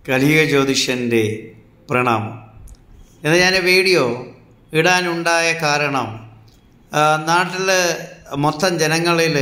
കലിക ജ്യോതിഷൻ്റെ പ്രണാമം ഇത് ഞാൻ വീഡിയോ ഇടാനുണ്ടായ കാരണം നാട്ടിൽ മൊത്തം ജനങ്ങളിൽ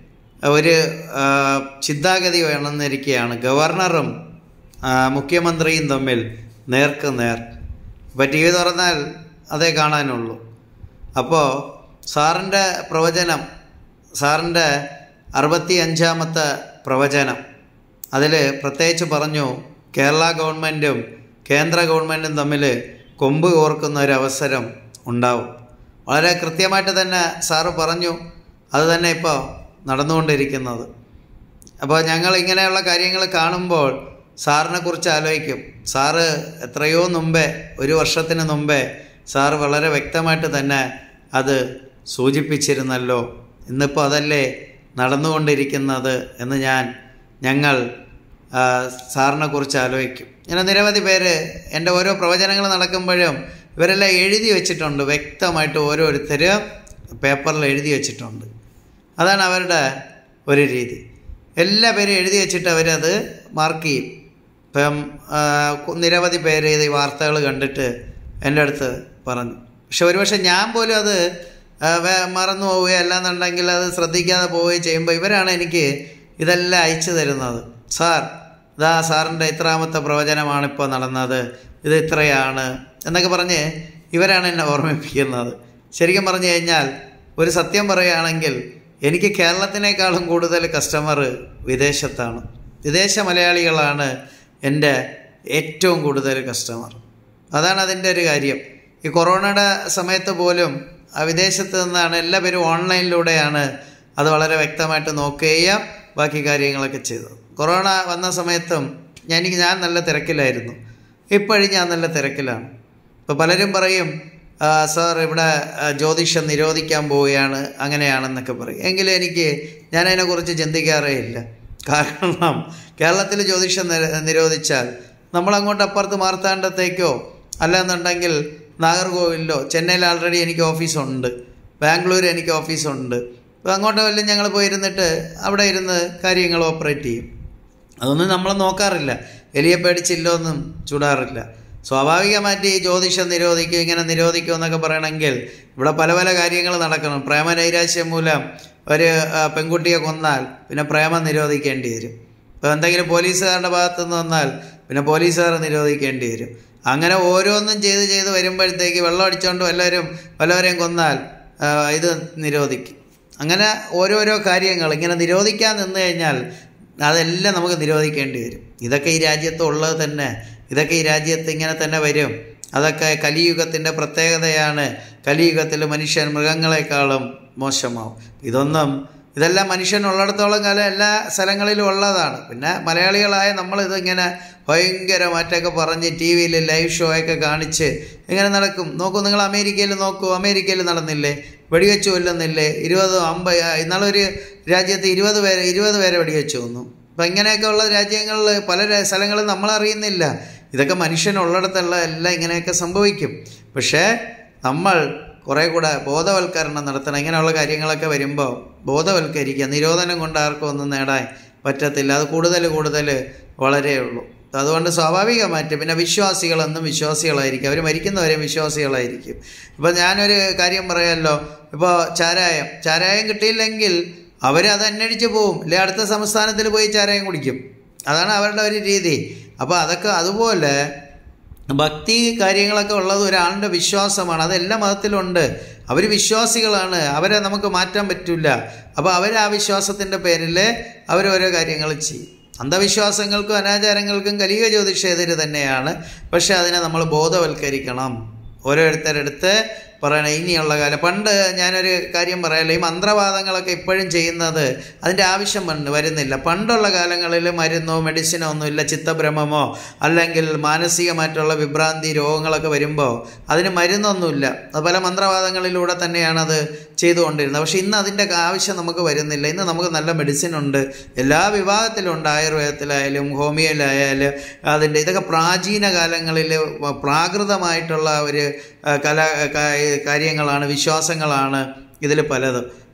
ഒരു ആ, ചിന്താഗതി വേണമെന്നിരിക്കുകയാണ് ഗവർണറും ആ, മുഖ്യമന്ത്രിയും തമ്മിൽ നേർക്ക് നേർ ഇപ്പോൾ ടി വി തുറന്നാൽ അതേ കാണാനുള്ളൂ അപ്പോൾ സാറിൻ്റെ പ്രവചനം സാറിൻ്റെ അറുപത്തി അഞ്ചാമത്തെ പ്രവചനം അതിൽ പ്രത്യേകിച്ച് പറഞ്ഞു കേരള ഗവൺമെൻറ്റും കേന്ദ്ര ഗവൺമെൻറ്റും തമ്മിൽ കൊമ്പ് കോർക്കുന്ന ഒരു അവസരം ഉണ്ടാവും വളരെ കൃത്യമായിട്ട് തന്നെ സാറ് പറഞ്ഞു അത് തന്നെ ഇപ്പോൾ നടന്നുകൊണ്ടിരിക്കുന്നത് അപ്പോൾ ഞങ്ങൾ ഇങ്ങനെയുള്ള കാര്യങ്ങൾ കാണുമ്പോൾ സാറിനെ കുറിച്ച് ആലോചിക്കും സാറ് എത്രയോ മുമ്പേ ഒരു വർഷത്തിന് മുമ്പേ സാറ് വളരെ വ്യക്തമായിട്ട് തന്നെ അത് സൂചിപ്പിച്ചിരുന്നല്ലോ ഇന്നിപ്പോൾ അതല്ലേ നടന്നുകൊണ്ടിരിക്കുന്നത് എന്ന് ഞാൻ ഞങ്ങൾ ആ, സാറിനെ കുറിച്ച് ആലോചിക്കും ഇങ്ങനെ നിരവധി പേര് എൻ്റെ ഓരോ പ്രവചനങ്ങൾ നടക്കുമ്പോഴും ഇവരെല്ലാം എഴുതി വെച്ചിട്ടുണ്ട് വ്യക്തമായിട്ട് ഓരോരുത്തരും പേപ്പറിൽ എഴുതി വെച്ചിട്ടുണ്ട് അതാണ് അവരുടെ ഒരു രീതി എല്ലാ പേരും എഴുതി വെച്ചിട്ട് അവരത് മാർക്ക് ചെയ്യും ഇപ്പം ആ, കു- നിരവധി പേര് ഇത് ഈ വാർത്തകൾ കണ്ടിട്ട് എൻ്റെ അടുത്ത് പറഞ്ഞു പക്ഷെ ഒരുപക്ഷെ ഞാൻ പോലും അത് ആ, വേ- മറന്നു പോവുകയോ അല്ലാന്നുണ്ടെങ്കിൽ അത് ശ്രദ്ധിക്കാതെ പോവുകയോ ചെയ്യുമ്പോൾ ഇവരാണ് എനിക്ക് ഇതെല്ലാം അയച്ചു തരുന്നത് സാർ ഇതാ സാറിൻ്റെ ഇത്രാമത്തെ പ്രവചനമാണ് ഇപ്പോൾ നടന്നത് ഇത് ഇത്രയാണ് എന്നൊക്കെ പറഞ്ഞ് ഇവരാണ് എന്നെ ഓർമ്മിപ്പിക്കുന്നത് ശരിക്കും പറഞ്ഞു കഴിഞ്ഞാൽ ഒരു സത്യം പറയുകയാണെങ്കിൽ എനിക്ക് കേരളത്തിനേക്കാളും കൂടുതൽ കസ്റ്റമർ വിദേശത്താണ് വിദേശ മലയാളികളാണ് എൻ്റെ ഏറ്റവും കൂടുതൽ കസ്റ്റമർ അതാണ് അതിൻ്റെ ഒരു കാര്യം ഈ കൊറോണയുടെ സമയത്ത് പോലും ആ വിദേശത്ത് നിന്നാണ് എല്ലാവരും ഓൺലൈനിലൂടെയാണ് അത് വളരെ വ്യക്തമായിട്ട് നോക്കുകയും ബാക്കി കാര്യങ്ങളൊക്കെ ചെയ്തത് കൊറോണ വന്ന സമയത്തും ഞാൻ എനിക്ക് ഞാൻ നല്ല തിരക്കിലായിരുന്നു ഇപ്പോഴും ഞാൻ നല്ല തിരക്കിലാണ് ഇപ്പോൾ പലരും പറയും "ആ, സാർ ഇവിടെ ആ, ജ്യോതിഷം നിരോധിക്കാൻ പോവുകയാണ് അങ്ങനെയാണെന്നൊക്കെ പറയും എങ്കിലും എനിക്ക് ഞാൻ അതിനെക്കുറിച്ച് ചിന്തിക്കാറേ ഇല്ല കാരണം കേരളത്തിൽ ജ്യോതിഷം നിര- നിരോധിച്ചാൽ നമ്മളങ്ങോട്ട് അപ്പുറത്ത് മാർത്താണ്ഡത്തേക്കോ അല്ലാന്നുണ്ടെങ്കിൽ നാഗർകോവിലിലോ ചെന്നൈയിൽ ആൾറെഡി എനിക്ക് ഓഫീസുണ്ട് ബാംഗ്ലൂർ എനിക്ക് ഓഫീസുണ്ട് അപ്പോൾ അങ്ങോട്ട് വല്ലതും ഞങ്ങൾ പോയിരുന്നിട്ട് അവിടെ ഇരുന്ന് കാര്യങ്ങൾ ഓപ്പറേറ്റ് ചെയ്യും അതൊന്നും നമ്മൾ നോക്കാറില്ല എലിയെ പേടിച്ചില്ലൊന്നും ചൂടാറില്ല സ്വാഭാവികമായിട്ട് ഈ ജ്യോതിഷം നിരോധിക്കും ഇങ്ങനെ നിരോധിക്കും എന്നൊക്കെ പറയണമെങ്കിൽ ഇവിടെ പല പല കാര്യങ്ങൾ നടക്കണം പ്രേമനൈരാശ്യം മൂലം ഒരു ആ, പെൺകുട്ടിയെ കൊന്നാൽ പിന്നെ പ്രേമം നിരോധിക്കേണ്ടി വരും ഇപ്പോൾ എന്തെങ്കിലും പോലീസുകാരുടെ ഭാഗത്തു നിന്ന് വന്നാൽ പിന്നെ പോലീസുകാർ നിരോധിക്കേണ്ടി വരും അങ്ങനെ ഓരോന്നും ചെയ്ത് ചെയ്ത് വരുമ്പോഴത്തേക്ക് വെള്ളം അടിച്ചുകൊണ്ട് വല്ലവരും വല്ലവരെയും കൊന്നാൽ ആ, ഇത് നിരോധിക്കും അങ്ങനെ ഓരോരോ കാര്യങ്ങൾ ഇങ്ങനെ നിരോധിക്കാൻ നിന്ന് കഴിഞ്ഞാൽ അതെല്ലാം നമുക്ക് നിരോധിക്കേണ്ടി വരും ഇതൊക്കെ ഈ രാജ്യത്ത് ഉള്ളത് തന്നെ ഇതൊക്കെ ഈ രാജ്യത്ത് ഇങ്ങനെ തന്നെ വരും അതൊക്കെ കലിയുഗത്തിൻ്റെ പ്രത്യേകതയാണ് കലിയുഗത്തിൽ മനുഷ്യൻ മൃഗങ്ങളെക്കാളും മോശമാവും ഇതൊന്നും ഇതെല്ലാം മനുഷ്യനുള്ളിടത്തോളം കാലം എല്ലാ സ്ഥലങ്ങളിലും ഉള്ളതാണ് പിന്നെ മലയാളികളായ നമ്മളിതിങ്ങനെ ഭയങ്കരമായിട്ടൊക്കെ പറഞ്ഞ് ടി വിയിൽ ലൈവ് ഷോ ഒക്കെ കാണിച്ച് ഇങ്ങനെ നടക്കും നോക്കൂ നിങ്ങൾ അമേരിക്കയിൽ നോക്കൂ അമേരിക്കയിൽ നടന്നില്ലേ വെടിവെച്ച് കൊല്ലുന്നില്ലേ ഇരുപത് അമ്പത് ഇന്നാളൊരു രാജ്യത്ത് ഇരുപത് പേരെ ഇരുപത് പേരെ വെടിവെച്ച് കൊന്നു അപ്പം ഇങ്ങനെയൊക്കെ ഉള്ള രാജ്യങ്ങളിൽ പല രാ- സ്ഥലങ്ങളിൽ നമ്മൾ അറിയുന്നില്ല ഇതൊക്കെ മനുഷ്യനുള്ളിടത്തുള്ള എല്ലാം ഇങ്ങനെയൊക്കെ സംഭവിക്കും പക്ഷേ നമ്മൾ കുറേ കൂടെ ബോധവൽക്കരണം നടത്തണം ഇങ്ങനെയുള്ള കാര്യങ്ങളൊക്കെ വരുമ്പോൾ ബോധവൽക്കരിക്കുക നിരോധനം കൊണ്ട് ആർക്കും ഒന്നും നേടാൻ പറ്റത്തില്ല അത് കൂടുതൽ കൂടുതൽ വളരേ ഉള്ളൂ അതുകൊണ്ട് സ്വാഭാവികമായിട്ട് പിന്നെ വിശ്വാസികളെന്നും വിശ്വാസികളായിരിക്കും അവർ മരിക്കുന്നവരെ വിശ്വാസികളായിരിക്കും ഇപ്പോൾ ഞാനൊരു കാര്യം പറയാമല്ലോ ഇപ്പോൾ ചാരായം ചാരായം കിട്ടിയില്ലെങ്കിൽ അവരത് അന്വേഷിച്ച് പോവും ഇല്ലേ അടുത്ത സംസ്ഥാനത്തിൽ പോയി ചാരായം കുടിക്കും അതാണ് അവരുടെ ഒരു രീതി അപ്പോൾ അതൊക്കെ അതുപോലെ ഭക്തി കാര്യങ്ങളൊക്കെ ഉള്ളത് ഒരാളുടെ വിശ്വാസമാണ് അത് എല്ലാ മതത്തിലുണ്ട് അവർ വിശ്വാസികളാണ് അവരെ നമുക്ക് മാറ്റാൻ പറ്റില്ല അപ്പോൾ അവർ ആ വിശ്വാസത്തിൻ്റെ പേരിൽ അവർ ഓരോ കാര്യങ്ങൾ ചെയ്യും അന്ധവിശ്വാസങ്ങൾക്കും അനാചാരങ്ങൾക്കും കലിക ജ്യോതിഷെതിര് തന്നെയാണ് പക്ഷെ അതിനെ നമ്മൾ ബോധവൽക്കരിക്കണം ഓരോരുത്തരെടുത്ത് പറയണം ഇനിയുള്ള കാലം പണ്ട് ഞാനൊരു കാര്യം പറയാമല്ലോ ഈ മന്ത്രവാദങ്ങളൊക്കെ ഇപ്പോഴും ചെയ്യുന്നത് അതിൻ്റെ ആവശ്യം വന്ന് വരുന്നില്ല പണ്ടുള്ള കാലങ്ങളിൽ മരുന്നോ മെഡിസിനോ ഒന്നുമില്ല ചിത്തഭ്രമമോ അല്ലെങ്കിൽ മാനസികമായിട്ടുള്ള വിഭ്രാന്തി രോഗങ്ങളൊക്കെ വരുമ്പോൾ അതിന് മരുന്നൊന്നുമില്ല അത് പല മന്ത്രവാദങ്ങളിലൂടെ തന്നെയാണ് അത് ചെയ്തുകൊണ്ടിരുന്നത് പക്ഷേ ഇന്ന് അതിൻ്റെ ആവശ്യം നമുക്ക് വരുന്നില്ല ഇന്ന് നമുക്ക് നല്ല മെഡിസിൻ ഉണ്ട് എല്ലാ വിഭാഗത്തിലും ഉണ്ട് ആയുർവേദത്തിലായാലും ഹോമിയോയിലായാലും അതിൻ്റെ ഇതൊക്കെ പ്രാചീന കാലങ്ങളിൽ പ്രാകൃതമായിട്ടുള്ള ഒരു ആ, കല ക- കാര്യങ്ങളാണ് വിശ്വാസങ്ങളാണ് ഇതിൽ പലതും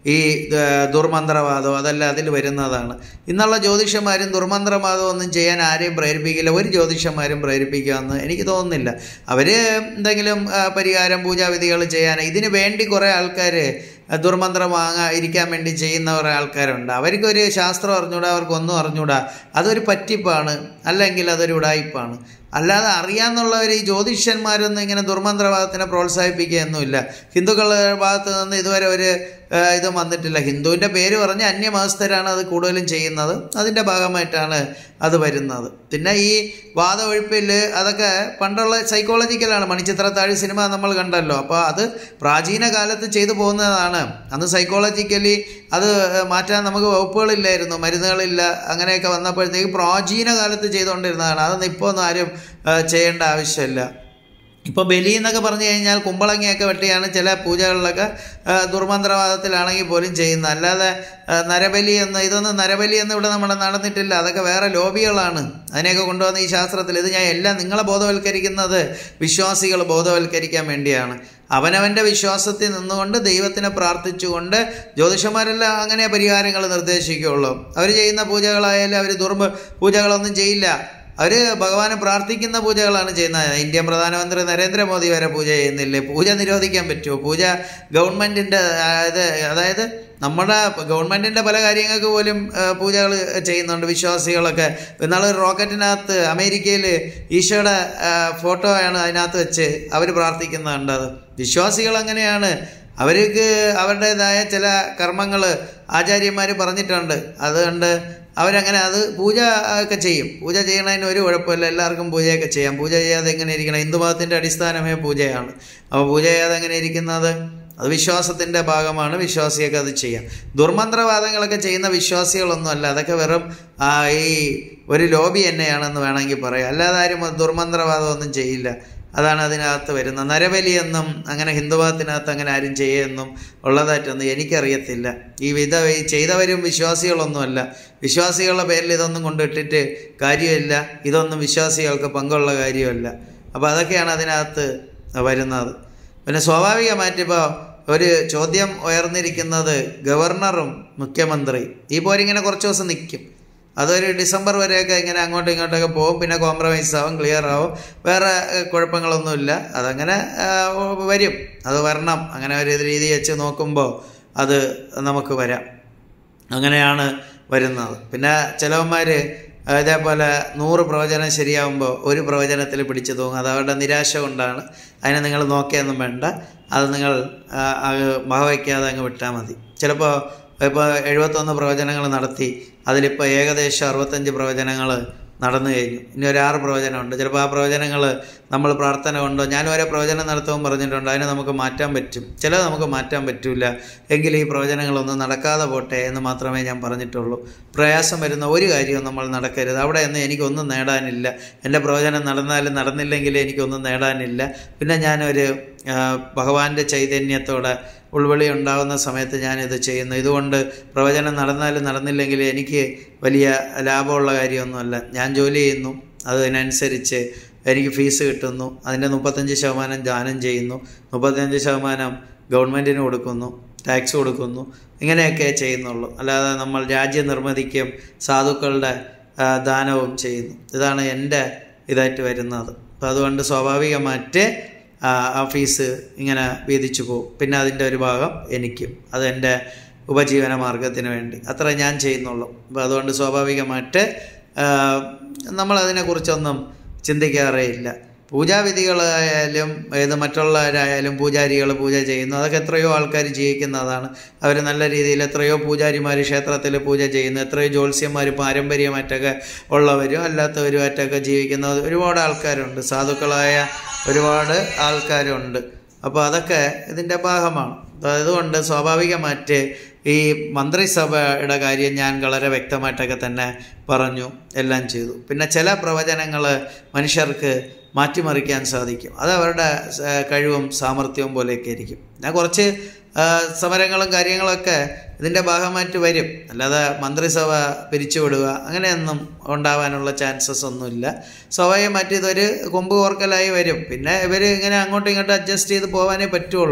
ഈ ഏഹ്, ദുർമന്ത്രവാദം അതെല്ലാം അതിൽ വരുന്നതാണ് ഇന്നുള്ള ജ്യോതിഷന്മാരും ദുർമന്ത്രവാദം ഒന്നും ചെയ്യാൻ ആരെയും പ്രേരിപ്പിക്കില്ല ഒരു ജ്യോതിഷന്മാരും പ്രേരിപ്പിക്കുമെന്ന് എനിക്ക് തോന്നുന്നില്ല അവർ എന്തെങ്കിലും ആ, പരിഹാരം പൂജാവിധികൾ ചെയ്യാൻ ഇതിന് വേണ്ടി കുറേ ആൾക്കാർ ദുർമന്ത്രം വാങ്ങാ ഇരിക്കാൻ വേണ്ടി ചെയ്യുന്ന കുറേ ആൾക്കാരുണ്ട് അവർക്കൊരു ശാസ്ത്രം അറിഞ്ഞൂടാ അവർക്കൊന്നും അറിഞ്ഞൂടാ അതൊരു പറ്റിപ്പാണ് അല്ലെങ്കിൽ അതൊരു ഉടായിപ്പാണ് അല്ലാതെ അറിയാന്നുള്ളവർ ഈ ജ്യോതിഷന്മാരൊന്നും ഇങ്ങനെ ദുർമന്ത്രവാദത്തിനെ പ്രോത്സാഹിപ്പിക്കുകയൊന്നുമില്ല ഹിന്ദുക്കളുടെ ഭാഗത്ത് നിന്ന് ഇതുവരെ ഒരു ആ, ഇതും വന്നിട്ടില്ല ഹിന്ദുവിൻ്റെ പേര് പറഞ്ഞ് അന്യമതസ്ഥരാണ് അത് കൂടുതലും ചെയ്യുന്നത് അതിൻ്റെ ഭാഗമായിട്ടാണ് അത് വരുന്നത് പിന്നെ ഈ വാദമൊഴിപ്പിൽ അതൊക്കെ പണ്ടുള്ള സൈക്കോളജിക്കലാണ് മണിച്ചിത്രത്താഴി സിനിമ നമ്മൾ കണ്ടല്ലോ അപ്പോൾ അത് പ്രാചീന കാലത്ത് ചെയ്തു പോകുന്നതാണ് അന്ന് സൈക്കോളജിക്കലി അത് മാറ്റാൻ നമുക്ക് വകുപ്പുകളില്ലായിരുന്നു മരുന്നുകളില്ല അങ്ങനെയൊക്കെ വന്നപ്പോഴത്തേക്ക് പ്രാചീന കാലത്ത് ചെയ്തുകൊണ്ടിരുന്നതാണ് അതൊന്നും ഇപ്പോൾ ഒന്നും ആരും ആ, ചെയ്യേണ്ട ആവശ്യമില്ല ഇപ്പോൾ ബലി എന്നൊക്കെ പറഞ്ഞു കഴിഞ്ഞാൽ കുമ്പളങ്ങയൊക്കെ വെട്ടിയാണ് ചില പൂജകളിലൊക്കെ ആ, ദുർമന്ത്രവാദത്തിലാണെങ്കിൽ പോലും ചെയ്യുന്നത് അല്ലാതെ ആ, നരബലി എന്ന് ഇതൊന്നും നരബലി എന്ന് ഇവിടെ നമ്മുടെ നടന്നിട്ടില്ല അതൊക്കെ വേറെ ലോബികളാണ് അതിനെയൊക്കെ കൊണ്ടുവന്ന ഈ ശാസ്ത്രത്തിൽ ഇത് ഞാൻ എല്ലാം നിങ്ങളെ ബോധവൽക്കരിക്കുന്നത് വിശ്വാസികൾ ബോധവൽക്കരിക്കാൻ വേണ്ടിയാണ് അവനവൻ്റെ വിശ്വാസത്തിൽ നിന്നുകൊണ്ട് ദൈവത്തിനെ പ്രാർത്ഥിച്ചുകൊണ്ട് ജ്യോതിഷന്മാരെല്ലാം അങ്ങനെ പരിഹാരങ്ങൾ നിർദ്ദേശിക്കുകയുള്ളൂ അവർ ചെയ്യുന്ന പൂജകളായാലും അവർ ദുർബ പൂജകളൊന്നും ചെയ്യില്ല അവർ ഭഗവാനെ പ്രാർത്ഥിക്കുന്ന പൂജകളാണ് ചെയ്യുന്നത് ഇന്ത്യൻ പ്രധാനമന്ത്രി നരേന്ദ്രമോദി വരെ പൂജ ചെയ്യുന്നില്ലേ പൂജ നിരോധിക്കാൻ പറ്റുമോ പൂജ ഗവൺമെൻറ്റിൻ്റെ അതായത് അതായത് നമ്മുടെ ഗവൺമെൻറ്റിൻ്റെ പല കാര്യങ്ങൾക്ക് പോലും പൂജകൾ ചെയ്യുന്നുണ്ട് വിശ്വാസികളൊക്കെ ഇന്നാൾ ഒരു റോക്കറ്റിനകത്ത് അമേരിക്കയിൽ ഈശോയുടെ ഫോട്ടോ ആണ് അതിനകത്ത് വെച്ച് അവർ പ്രാർത്ഥിക്കുന്നുണ്ട് വിശ്വാസികൾ അങ്ങനെയാണ് അവർക്ക് അവരുടേതായ ചില കർമ്മങ്ങൾ ആചാര്യന്മാർ പറഞ്ഞിട്ടുണ്ട് അതുകൊണ്ട് അവരങ്ങനെ അത് പൂജ ഒക്കെ ചെയ്യും പൂജ ചെയ്യണതിന് ഒരു കുഴപ്പമില്ല എല്ലാവർക്കും പൂജയൊക്കെ ചെയ്യാം പൂജ ചെയ്യാതെ എങ്ങനെ ഇരിക്കണം ഹിന്ദു മതത്തിൻ്റെ അടിസ്ഥാനമേ പൂജയാണ് അപ്പോൾ പൂജ ചെയ്യാതെ എങ്ങനെ ഇരിക്കുന്നത് അത് വിശ്വാസത്തിൻ്റെ ഭാഗമാണ് വിശ്വാസിയൊക്കെ അത് ചെയ്യാം ദുർമന്ത്രവാദങ്ങളൊക്കെ ചെയ്യുന്ന വിശ്വാസികളൊന്നും അല്ല അതൊക്കെ വെറും ആ, ഈ ഒരു ലോബി തന്നെയാണെന്ന് വേണമെങ്കിൽ പറയാം അല്ലാതെ ആരും ദുർമന്ത്രവാദമൊന്നും ചെയ്യില്ല അതാണ് അതിനകത്ത് വരുന്നത് നരബലിയെന്നും അങ്ങനെ ഹിന്ദുമതത്തിനകത്ത് അങ്ങനെ ആരും ചെയ്യുമെന്നും ഉള്ളതായിട്ടൊന്നും എനിക്കറിയത്തില്ല ഈ വിധ ഈ ചെയ്തവരും വിശ്വാസികളൊന്നുമല്ല വിശ്വാസികളുടെ പേരിൽ ഇതൊന്നും കൊണ്ടിട്ടിട്ട് കാര്യമില്ല ഇതൊന്നും വിശ്വാസികൾക്ക് പങ്കുള്ള കാര്യമല്ല അപ്പോൾ അതൊക്കെയാണ് അതിനകത്ത് വരുന്നത് പിന്നെ സ്വാഭാവികമായിട്ട് ഇപ്പോൾ ഒരു ചോദ്യം ഉയർന്നിരിക്കുന്നത് ഗവർണറും മുഖ്യമന്ത്രി ഈ പോരിങ്ങനെ കുറച്ച് ദിവസം നിൽക്കും അതൊരു ഡിസംബർ വരെയൊക്കെ ഇങ്ങനെ അങ്ങോട്ടും ഇങ്ങോട്ടൊക്കെ പോകും പിന്നെ കോംപ്രമൈസ് ആവും ക്ലിയർ ആവും വേറെ ഏഹ്, കുഴപ്പങ്ങളൊന്നുമില്ല അതങ്ങനെ ആഹ്, വരും അത് വരണം അങ്ങനെ ഒരു രീതി വെച്ച് നോക്കുമ്പോൾ അത് നമുക്ക് വരാം അങ്ങനെയാണ് വരുന്നത് പിന്നെ ചിലവന്മാർ ഇതേപോലെ നൂറ് പ്രവചനം ശരിയാവുമ്പോൾ ഒരു പ്രവചനത്തിൽ പിടിച്ചു തൂങ്ങും അത് അവരുടെ നിരാശ കൊണ്ടാണ് അതിനെ നിങ്ങൾ നോക്കിയൊന്നും വേണ്ട അത് നിങ്ങൾ ആ, അത് വകവയ്ക്കാതെ അങ്ങ് വിട്ടാൽ മതി ചിലപ്പോൾ ഇപ്പോൾ എഴുപത്തൊന്ന് പ്രവചനങ്ങൾ നടത്തി അതിലിപ്പോൾ ഏകദേശം അറുപത്തഞ്ച് പ്രവചനങ്ങൾ നടന്നു കഴിഞ്ഞു ഇനി ഒരു ആറ് പ്രവചനമുണ്ട് ചിലപ്പോൾ ആ പ്രവചനങ്ങൾ നമ്മൾ പ്രാർത്ഥന കൊണ്ടോ ഞാൻ ഓരോ പ്രവചനം നടത്തുമ്പോൾ പറഞ്ഞിട്ടുണ്ട് അതിനെ നമുക്ക് മാറ്റാൻ പറ്റും ചിലത് നമുക്ക് മാറ്റാൻ പറ്റില്ല എങ്കിൽ ഈ പ്രവചനങ്ങളൊന്നും നടക്കാതെ പോട്ടെ എന്ന് മാത്രമേ ഞാൻ പറഞ്ഞിട്ടുള്ളൂ പ്രയാസം വരുന്ന ഒരു കാര്യവും നമ്മൾ നടക്കരുത് അവിടെ നിന്ന് എനിക്കൊന്നും നേടാനില്ല എൻ്റെ പ്രവചനം നടന്നാലും നടന്നില്ലെങ്കിലും എനിക്കൊന്നും നേടാനില്ല പിന്നെ ഞാനൊരു ആ, ഭഗവാന്റെ ചൈതന്യത്തോടെ ഉൾവിളി ഉണ്ടാകുന്ന സമയത്ത് ഞാനിത് ചെയ്യുന്നു ഇതുകൊണ്ട് പ്രവചനം നടന്നാലും നടന്നില്ലെങ്കിലും എനിക്ക് വലിയ ലാഭമുള്ള കാര്യമൊന്നുമല്ല ഞാൻ ജോലി ചെയ്യുന്നു അതിനനുസരിച്ച് എനിക്ക് ഫീസ് കിട്ടുന്നു അതിൻ്റെ മുപ്പത്തഞ്ച് ശതമാനം ദാനം ചെയ്യുന്നു മുപ്പത്തഞ്ച് ശതമാനം ഗവൺമെൻറ്റിന് കൊടുക്കുന്നു ടാക്സ് കൊടുക്കുന്നു ഇങ്ങനെയൊക്കെ ചെയ്യുന്നുള്ളൂ അല്ലാതെ നമ്മൾ രാജ്യനിർമ്മിതിക്കും സാധുക്കളുടെ ആ, ദാനവും ചെയ്യുന്നു ഇതാണ് എൻ്റെ ഇതായിട്ട് വരുന്നത് അപ്പോൾ അതുകൊണ്ട് സ്വാഭാവികമായിട്ട് ആ, ആ ഫീസ് ഇങ്ങനെ വീതിച്ചു പോകും പിന്നെ അതിൻ്റെ ഒരു ഭാഗം എനിക്കും അതെൻ്റെ ഉപജീവന മാർഗത്തിന് വേണ്ടി അത്ര ഞാൻ ചെയ്യുന്നുള്ളൂ അപ്പോൾ അതുകൊണ്ട് സ്വാഭാവികമായിട്ട് ആ, നമ്മളതിനെക്കുറിച്ചൊന്നും ചിന്തിക്കാറേ ഇല്ല പൂജാവിധികളായാലും ഏത് മറ്റുള്ളവരായാലും പൂജാരികൾ പൂജ ചെയ്യുന്നു അതൊക്കെ എത്രയോ ആൾക്കാർ ജീവിക്കുന്നതാണ് അവർ നല്ല രീതിയിൽ എത്രയോ പൂജാരിമാർ ക്ഷേത്രത്തിൽ പൂജ ചെയ്യുന്നു എത്രയോ ജ്യോത്സ്യന്മാർ പാരമ്പര്യമായിട്ടൊക്കെ ഉള്ളവരും അല്ലാത്തവരുമായിട്ടൊക്കെ ജീവിക്കുന്ന ഒരുപാട് ആൾക്കാരുണ്ട് സാധുക്കളായ ഒരുപാട് ആൾക്കാരുണ്ട് അപ്പോൾ അതൊക്കെ ഇതിൻ്റെ ഭാഗമാണ് അപ്പോൾ അതുകൊണ്ട് സ്വാഭാവികമായിട്ട് ഈ മന്ത്രിസഭയുടെ കാര്യം ഞാൻ വളരെ വ്യക്തമായിട്ടൊക്കെ തന്നെ പറഞ്ഞു എല്ലാം ചെയ്തു പിന്നെ ചില പ്രവചനങ്ങൾ മനുഷ്യർക്ക് മാറ്റിമറിക്കാൻ സാധിക്കും അത് അവരുടെ സ- കഴിവും സാമർഥ്യവും പോലെയൊക്കെ ആയിരിക്കും ഞാൻ കുറച്ച് ആ, സമരങ്ങളും കാര്യങ്ങളൊക്കെ ഇതിൻ്റെ ഭാഗമായിട്ട് വരും അല്ലാതെ മന്ത്രിസഭ പിരിച്ചുവിടുക അങ്ങനെയൊന്നും ഉണ്ടാവാനുള്ള ചാൻസസ് ഒന്നുമില്ല സ്വാഭാവികമായിട്ട് ഇതൊരു കൊമ്പ് കോർക്കലായി വരും പിന്നെ ഇവർ ഇങ്ങനെ അങ്ങോട്ടും ഇങ്ങോട്ടും അഡ്ജസ്റ്റ് ചെയ്ത് പോകാനേ പറ്റുള്ളൂ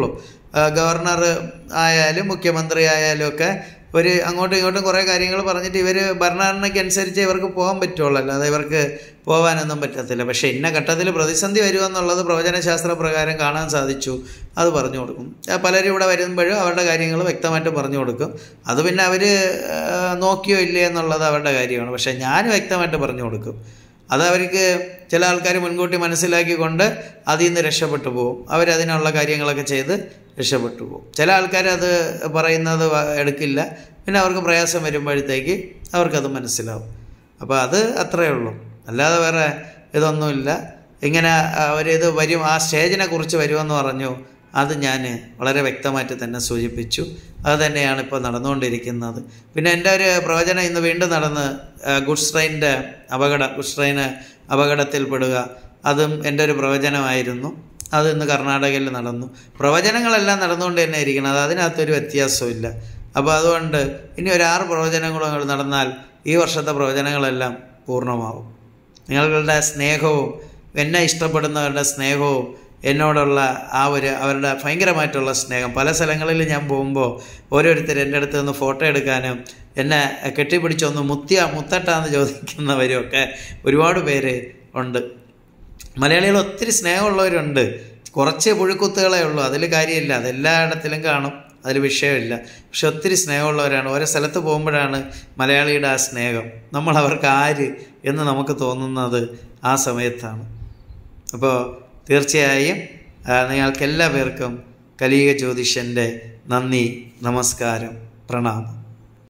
ആ, ഗവർണർ ആയാലും മുഖ്യമന്ത്രി ആയാലും ഒക്കെ ഒരു അങ്ങോട്ടും ഇങ്ങോട്ടും കുറേ കാര്യങ്ങൾ പറഞ്ഞിട്ട് ഇവർ ഭരണഘടനയ്ക്ക് അനുസരിച്ച് ഇവർക്ക് പോകാൻ പറ്റുള്ളൂ അല്ലാതെ ഇവർക്ക് പോകാനൊന്നും പറ്റത്തില്ല പക്ഷേ ഇന്ന ഘട്ടത്തിൽ പ്രതിസന്ധി വരുമെന്നുള്ളത് പ്രവചനശാസ്ത്ര പ്രകാരം കാണാൻ സാധിച്ചു അത് പറഞ്ഞു കൊടുക്കും ആ, പലരും ഇവിടെ വരുമ്പോഴും അവരുടെ കാര്യങ്ങൾ വ്യക്തമായിട്ട് പറഞ്ഞു കൊടുക്കും അത് പിന്നെ അവർ നോക്കിയോ ഇല്ലേ എന്നുള്ളത് അവരുടെ കാര്യമാണ് പക്ഷേ ഞാൻ വ്യക്തമായിട്ട് പറഞ്ഞു കൊടുക്കും അത് അവർക്ക് ചില ആൾക്കാർ മുൻകൂട്ടി മനസ്സിലാക്കിക്കൊണ്ട് അതിൽ നിന്ന് രക്ഷപ്പെട്ടു പോകും അവരതിനുള്ള കാര്യങ്ങളൊക്കെ ചെയ്ത് രക്ഷപ്പെട്ടു പോകും ചില ആൾക്കാർ അത് പറയുന്നത് വ- എടുക്കില്ല പിന്നെ അവർക്ക് പ്രയാസം വരുമ്പോഴത്തേക്ക് അവർക്കത് മനസ്സിലാവും അപ്പോൾ അത് അത്രയേ ഉള്ളൂ അല്ലാതെ വേറെ ഇതൊന്നുമില്ല ഇങ്ങനെ അവരിത് വരും ആ സ്റ്റേജിനെ കുറിച്ച് വരുമെന്ന് പറഞ്ഞു അത് ഞാൻ വളരെ വ്യക്തമായിട്ട് തന്നെ സൂചിപ്പിച്ചു അത് തന്നെയാണ് ഇപ്പോൾ നടന്നുകൊണ്ടിരിക്കുന്നത് പിന്നെ എൻ്റെ ഒരു പ്രവചനം ഇന്ന് വീണ്ടും നടന്ന് ആ, ഗുഡ്സ് ട്രെയിനിൻ്റെ അപകടം ഗുഡ്സ് ട്രെയിന് അപകടത്തിൽപ്പെടുക അതും എൻ്റെ ഒരു പ്രവചനമായിരുന്നു അത് ഇന്ന് കർണാടകയിൽ നടന്നു പ്രവചനങ്ങളെല്ലാം നടന്നുകൊണ്ട് തന്നെ ഇരിക്കുന്നത് അതിനകത്തൊരു വ്യത്യാസമില്ല അപ്പോൾ അതുകൊണ്ട് ഇനി ഒരു ആറ് പ്രവചനങ്ങളും അങ്ങോട്ട് നടന്നാൽ ഈ വർഷത്തെ പ്രവചനങ്ങളെല്ലാം പൂർണ്ണമാവും നിങ്ങളുടെ സ്നേഹവും എന്നെ ഇഷ്ടപ്പെടുന്നവരുടെ സ്നേഹവും എന്നോടുള്ള ആ ഒരു അവരുടെ ഭയങ്കരമായിട്ടുള്ള സ്നേഹം പല സ്ഥലങ്ങളിൽ ഞാൻ പോകുമ്പോൾ ഓരോരുത്തർ എൻ്റെ അടുത്ത് നിന്ന് ഫോട്ടോ എടുക്കാനും എന്നെ കെട്ടിപ്പിടിച്ചൊന്ന് മുത്തിയ മുത്തട്ടാന്ന് ചോദിക്കുന്നവരും ഒക്കെ ഒരുപാട് പേര് ഉണ്ട് മലയാളികൾ ഒത്തിരി സ്നേഹമുള്ളവരുണ്ട് കുറച്ച് പുഴുക്കുത്തുകളേ ഉള്ളൂ അതിൽ കാര്യമില്ല അതെല്ലായിടത്തിലും കാണും അതിൽ വിഷയമില്ല പക്ഷെ ഒത്തിരി സ്നേഹമുള്ളവരാണ് ഓരോ സ്ഥലത്ത് പോകുമ്പോഴാണ് മലയാളിയുടെ ആ സ്നേഹം നമ്മൾ അവർക്ക് ആര് എന്ന് നമുക്ക് തോന്നുന്നത് ആ സമയത്താണ് അപ്പോൾ തീർച്ചയായും ആ, നിങ്ങൾക്ക് എല്ലാ പേർക്കും കലിയുഗ ജ്യോതിഷൻ്റെ നന്ദി നമസ്കാരം പ്രണാമം